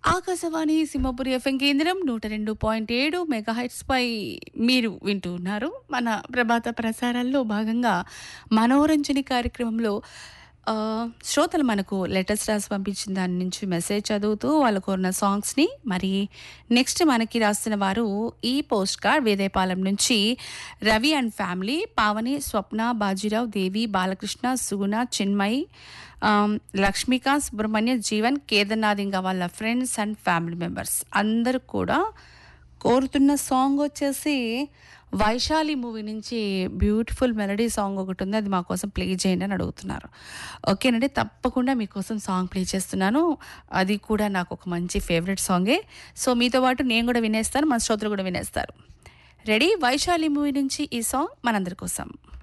Akashvani Simhapuri FM కేంద్రం నూట రెండు పాయింట్ ఏడు మెగాహైట్స్ పై మీరు వింటూ ఉన్నారు మన ప్రభాత ప్రసారాల్లో భాగంగా మనోరంజని కార్యక్రమంలో ఆ, శ్రోతలు మనకు లెటర్స్ రాసి పంపించిన దాని నుంచి మెసేజ్ చదువుతూ వాళ్ళు కోరిన సాంగ్స్ని మరి నెక్స్ట్ మనకి రాస్తున్న వారు ఈ పోస్ట్ కార్డ్ వేదేపాలెం నుంచి రవి అండ్ ఫ్యామిలీ పావని స్వప్న బాజీరావు దేవి బాలకృష్ణ సుగుణ చిన్మయి ఆమ్, లక్ష్మీకాంత్ సుబ్రహ్మణ్య జీవన్ కేదార్నాథ్ ఇంకా వాళ్ళ ఫ్రెండ్స్ అండ్ ఫ్యామిలీ మెంబర్స్ అందరూ కూడా కోరుతున్న సాంగ్ వచ్చేసి వైశాలి మూవీ నుంచి బ్యూటిఫుల్ మెలడీ సాంగ్ ఒకటి ఉంది అది మా కోసం ప్లే చేయండి అని అడుగుతున్నారు ఓకేనండి తప్పకుండా మీకోసం సాంగ్ ప్లే చేస్తున్నాను అది కూడా నాకు ఒక మంచి ఫేవరెట్ సాంగే సో మీతో పాటు నేను కూడా వినేస్తాను మన శ్రోతలు కూడా వినేస్తారు రెడీ వైశాలి మూవీ నుంచి ఈ సాంగ్ మనందరి కోసం